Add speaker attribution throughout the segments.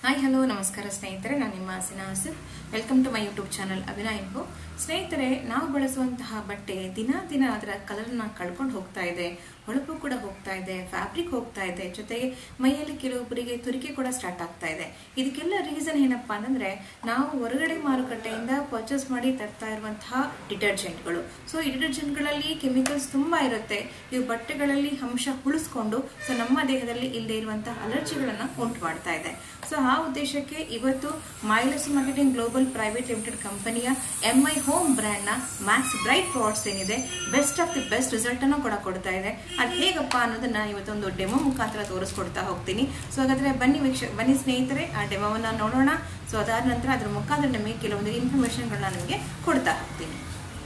Speaker 1: hi hello ನಮಸ್ಕಾರ ಸ್ನೇಹಿತರೆ ನಾನು ನಿಮ್ಮ ಸಿನಾಸ್ welcome to my YouTube channel Abhina info ಸ್ನೇಹಿತರೆ ನಾವು ಬಳಸುವಂತಹ ಬಟ್ಟೆ ದಿನ ದಿನ ಅದರ ಕಲರ್ನ ಕಳ್ಕೊಂಡು ಹೋಗ್ತಾ ಇದೆ ಹೊಳಪು ಕೂಡ ಹೋಗ್ತಾ ಇದೆ ಫ್ಯಾಬ್ರಿಕ್ ಹೋಗ್ತಾ ಇದೆ ಜೊತೆಗೆ ಮೈಯಲ್ಲಿ ಕೆಲವೊಬ್ಬರಿಗೆ ತುರಿಕೆ ಕೂಡ ಸ್ಟಾರ್ಟ್ ಆಗ್ತಾ ಇದೆ ಇದಕ್ಕೆಲ್ಲ ರೀಸನ್ ಏನಪ್ಪಾ ಅಂತಂದ್ರೆ ನಾವು ಹೊರಗಡೆ ಮಾರುಕಟ್ಟೆಯಿಂದ ಪರ್ಚೇಸ್ ಮಾಡಿ ತರ್ತಾ ಇರುವಂತಹ ಡಿಟರ್ಜೆಂಟ್ಗಳು ಸೊ ಈ ಡಿಟರ್ಜೆಂಟ್ಗಳಲ್ಲಿ ಕೆಮಿಕಲ್ಸ್ ತುಂಬಾ ಇರುತ್ತೆ ಇವು ಬಟ್ಟೆಗಳಲ್ಲಿ ಅಂಶ ಉಳಿಸ್ಕೊಂಡು ಸೊ ನಮ್ಮ ದೇಹದಲ್ಲಿ ಇಲ್ಲದೆ ಇರುವಂತಹ ಅಲರ್ಜಿಗಳನ್ನ ಉಂಟು ಮಾಡ್ತಾ ಇದೆ ಸೊ ಆ ಉದ್ದೇಶಕ್ಕೆ ಇವತ್ತು ಮೈಲಸ್ ಮಾರ್ಕೆಟಿಂಗ್ ಗ್ಲೋಬಲ್ ಪ್ರೈವೇಟ್ ಲಿಮಿಟೆಡ್ ಕಂಪನಿಯ ಎಂ ಐ ಹೋಮ್ ಬ್ರ್ಯಾಂಡ್ ನ ಮ್ಯಾಕ್ಸ್ ಬ್ರೈಟ್ ಪ್ರಾಡಕ್ಟ್ಸ್ ಏನಿದೆ best of the best result ಅನ್ನು ಕೂಡ ಕೊಡ್ತಾ ಇದೆ ಅದು ಹೇಗಪ್ಪ ಅನ್ನೋದನ್ನ ಇವತ್ತೊಂದು ಡೆಮೋ ಮುಖಾಂತರ ತೋರಿಸ್ಕೊಡ್ತಾ ಹೋಗ್ತೀನಿ ಸೊ ಹಾಗಾದ್ರೆ ಬನ್ನಿ ವೀಕ್ಷ ಬನ್ನಿ ಸ್ನೇಹಿತರೆ ಆ ಡೆಮೋವನ್ನ ನೋಡೋಣ ಸೊ ಅದಾದ ನಂತರ ಅದ್ರ ಮುಖಾಂತರ ನಿಮಗೆ ಕೆಲವೊಂದು ಇನ್ಫಾರ್ಮೇಶನ್ಗಳನ್ನ ನಿಮಗೆ ಕೊಡ್ತಾ ಹೋಗ್ತೀನಿ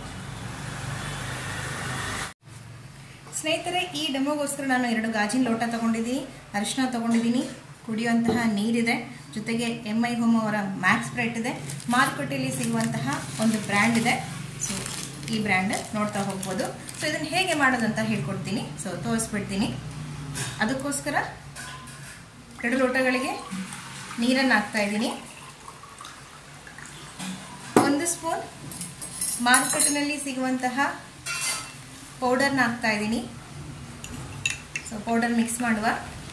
Speaker 1: ಸ್ನೇಹಿತರೆ ಈ ಡೆಮೋಗೋಸ್ಕರ ನಾನು ಎರಡು ಗಾಜಿನ ಲೋಟ ತಗೊಂಡಿದ್ದೀನಿ ಅರಿಶಿನ ತಗೊಂಡಿದ್ದೀನಿ ಕುಡಿಯುವಂತಹ ನೀರಿದೆ ಜೊತೆಗೆ ಎಂ ಐ ಹೋಮ್ ಅವರ ಮ್ಯಾಕ್ಸ್ ಬ್ರೈಟ್ ಇದೆ ಮಾರುಕಟ್ಟೆಯಲ್ಲಿ ಸಿಗುವಂತಹ ಒಂದು ಬ್ರ್ಯಾಂಡ್ ಇದೆ ಸೊ ಈ ಬ್ರ್ಯಾಂಡ್ ನೋಡ್ತಾ ಹೋಗ್ಬೋದು ಸೊ ಇದನ್ನು ಹೇಗೆ ಮಾಡೋದಂತ ಹೇಳ್ಕೊಡ್ತೀನಿ ಸೊ ತೋರಿಸ್ಬಿಡ್ತೀನಿ ಅದಕ್ಕೋಸ್ಕರ ಎರಡು ಲೋಟಗಳಿಗೆ ನೀರನ್ನು ಹಾಕ್ತಾ ಇದ್ದೀನಿ ಒಂದು ಸ್ಪೂನ್ ಮಾರುಕಟ್ಟೆನಲ್ಲಿ ಸಿಗುವಂತಹ ಪೌಡರ್ನ ಹಾಕ್ತಾ ಇದ್ದೀನಿ ಸೊ ಪೌಡರ್ ಮಿಕ್ಸ್ ಮಾಡುವ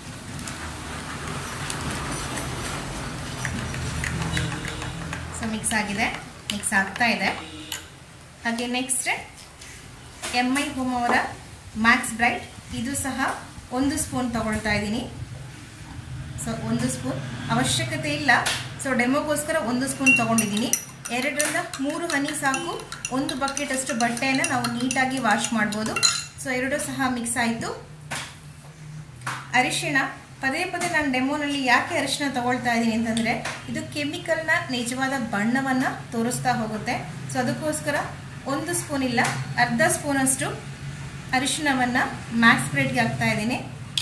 Speaker 1: ಸೊ ಮಿಕ್ಸ್ ಆಗಿದೆ ಮಿಕ್ಸ್ ಆಗ್ತಾ ಇದೆ ಹಾಗೆ ನೆಕ್ಸ್ಟ್ ಎಮ್ ಐ ಹೋಮ್ ಅವರ ಮ್ಯಾಕ್ಸ್ ಬ್ರೈಟ್ ಇದು ಸಹ ಒಂದು ಸ್ಪೂನ್ ತಗೊಳ್ತಾ ಇದ್ದೀನಿ ಸೊ ಒಂದು ಸ್ಪೂನ್ ಅವಶ್ಯಕತೆ ಇಲ್ಲ ಸೊ ಡೆಮೋಗೋಸ್ಕರ ಒಂದು ಸ್ಪೂನ್ ತಗೊಂಡಿದ್ದೀನಿ ಎರಡರಿಂದ ಮೂರು ಹನಿ ಸಾಕು ಒಂದು ಬಕೆಟ್ ಅಷ್ಟು ಬಟ್ಟೆಯನ್ನು ನಾವು ನೀಟಾಗಿ ವಾಶ್ ಮಾಡ್ಬೋದು ಸೊ ಎರಡು ಸಹ ಮಿಕ್ಸ್ ಆಯಿತು ಅರಿಶಿಣ ಪದೇ ಪದೇ ನಾನು ಡೆಮೋನಲ್ಲಿ ಯಾಕೆ ಅರಿಶಿಣ ತಗೊಳ್ತಾ ಇದ್ದೀನಿ ಅಂತಂದರೆ ಇದು ಕೆಮಿಕಲ್ನ ನಿಜವಾದ ಬಣ್ಣವನ್ನು ತೋರಿಸ್ತಾ ಹೋಗುತ್ತೆ ಸೊ ಅದಕ್ಕೋಸ್ಕರ ಒಂದು ಸ್ಪೂನ್ ಇಲ್ಲ ಅರ್ಧ ಸ್ಪೂನಷ್ಟು ಅರಿಶಿಣವನ್ನು ಮ್ಯಾಕ್ಸ್ ಬ್ರೆಡ್ಗೆ ಹಾಕ್ತಾ ಇದ್ದೀನಿ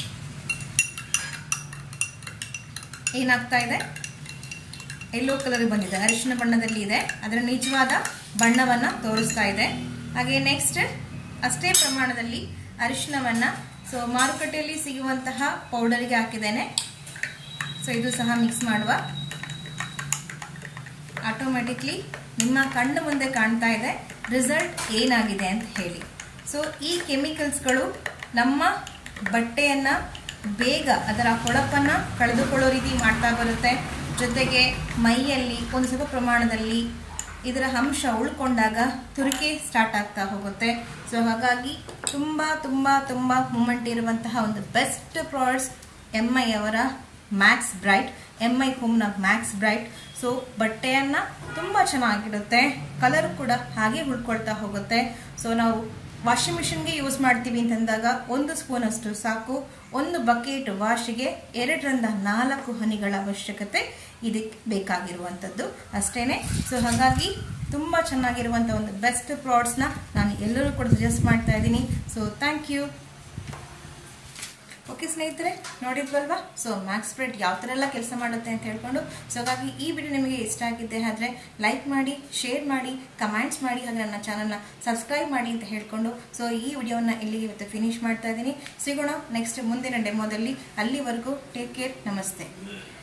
Speaker 1: ಏನಾಗ್ತಾ ಇದೆ ಯೆಲ್ಲೋ ಕಲರ್ ಬಂದಿದೆ ಅರಿಶಿನ ಬಣ್ಣದಲ್ಲಿ ಇದೆ ಅದರ ನಿಜವಾದ ಬಣ್ಣವನ್ನು ತೋರಿಸ್ತಾ ಇದೆ ಹಾಗೆ ನೆಕ್ಸ್ಟ್ ಅಷ್ಟೇ ಪ್ರಮಾಣದಲ್ಲಿ ಅರಿಶಿನವನ್ನು ಸೊ ಮಾರುಕಟ್ಟೆಯಲ್ಲಿ ಸಿಗುವಂತಹ ಪೌಡರ್ಗೆ ಹಾಕಿದ್ದೇನೆ ಸೊ ಇದು ಸಹ ಮಿಕ್ಸ್ ಮಾಡುವ ಆಟೋಮೆಟಿಕ್ಲಿ ನಿಮ್ಮ ಕಣ್ಣು ಮುಂದೆ ಕಾಣ್ತಾ ಇದೆ ರಿಸಲ್ಟ್ ಏನಾಗಿದೆ ಅಂತ ಹೇಳಿ ಸೊ ಈ ಕೆಮಿಕಲ್ಸ್ಗಳು ನಮ್ಮ ಬಟ್ಟೆಯನ್ನು ಬೇಗ ಅದರ ಹೊಳಪನ್ನು ಕಳೆದುಕೊಳ್ಳೋ ರೀತಿ ಮಾಡ್ತಾ ಬರುತ್ತೆ ಜೊತೆಗೆ ಮೈಯಲ್ಲಿ ಒಂದು ಸ್ವಲ್ಪ ಪ್ರಮಾಣದಲ್ಲಿ ಇದರ ಅಂಶ ಉಳ್ಕೊಂಡಾಗ ತುರಿಕೆ ಸ್ಟಾರ್ಟ್ ಆಗ್ತಾ ಹೋಗುತ್ತೆ ಸೊ ಹಾಗಾಗಿ ತುಂಬ ತುಂಬ ತುಂಬ ಮೂಮೆಂಟ್ ಇರುವಂತಹ ಒಂದು ಬೆಸ್ಟ್ ಪ್ರಾಡಕ್ಟ್ಸ್ ಎಮ್ ಐ ಅವರ ಮ್ಯಾಕ್ಸ್ ಬ್ರೈಟ್ ಎಮ್ ಐ ಹೋಮ್ನ ಮ್ಯಾಕ್ಸ್ ಬ್ರೈಟ್ ಸೊ ಬಟ್ಟೆಯನ್ನು ತುಂಬ ಚೆನ್ನಾಗಿರುತ್ತೆ ಕಲರ್ ಕೂಡ ಹಾಗೆ ಉಳ್ಕೊಳ್ತಾ ಹೋಗುತ್ತೆ ಸೊ ನಾವು ವಾಷಿಂಗ್ ಮಿಷಿನ್ಗೆ ಯೂಸ್ ಮಾಡ್ತೀವಿ ಅಂತಂದಾಗ ಒಂದು ಸ್ಪೂನ್ ಅಷ್ಟು ಸಾಕು ಒಂದು ಬಕೆಟ್ ವಾಶಿಗೆ ಎರಡರಿಂದ ನಾಲ್ಕು ಹನಿಗಳ ಅವಶ್ಯಕತೆ ಇದಕ್ಕೆ ಬೇಕಾಗಿರುವಂಥದ್ದು ಅಷ್ಟೇನೆ ಸೊ ಹಾಗಾಗಿ ತುಂಬ ಚೆನ್ನಾಗಿರುವಂಥ ಒಂದು ಬೆಸ್ಟ್ ಪ್ರಾಡಕ್ಟ್ಸ್ನ ನಾನು ಎಲ್ಲರೂ ಕೂಡ ಸಜೆಸ್ಟ್ ಮಾಡ್ತಾ ಇದ್ದೀನಿ ಸೊ ಥ್ಯಾಂಕ್ ಯು ಓಕೆ ಸ್ನೇಹಿತರೆ ನೋಡಿದ್ವಲ್ವಾ ಸೊ ಮ್ಯಾಕ್ಸ್ ಸ್ಪ್ರೆಡ್ ಯಾವ ಥರ ಎಲ್ಲ ಕೆಲಸ ಮಾಡುತ್ತೆ ಅಂತ ಹೇಳ್ಕೊಂಡು ಸೊ ಹಾಗಾಗಿ ಈ ವಿಡಿಯೋ ನಿಮಗೆ ಇಷ್ಟ ಆಗಿದ್ದೆ ಆದರೆ ಲೈಕ್ ಮಾಡಿ ಶೇರ್ ಮಾಡಿ ಕಮೆಂಟ್ಸ್ ಮಾಡಿ ಹಾಗೆ ನನ್ನ ಚಾನಲ್ನ ಸಬ್ಸ್ಕ್ರೈಬ್ ಮಾಡಿ ಅಂತ ಹೇಳ್ಕೊಂಡು ಸೊ ಈ ವಿಡಿಯೋನ ಇಲ್ಲಿಗೆ ಇವತ್ತು ಫಿನಿಶ್ ಮಾಡ್ತಾ ಇದ್ದೀನಿ ಸಿಗೋಣ ನೆಕ್ಸ್ಟ್ ಮುಂದಿನ ಡೆಮೋದಲ್ಲಿ ಅಲ್ಲಿವರೆಗೂ ಟೇಕ್ ಕೇರ್ ನಮಸ್ತೆ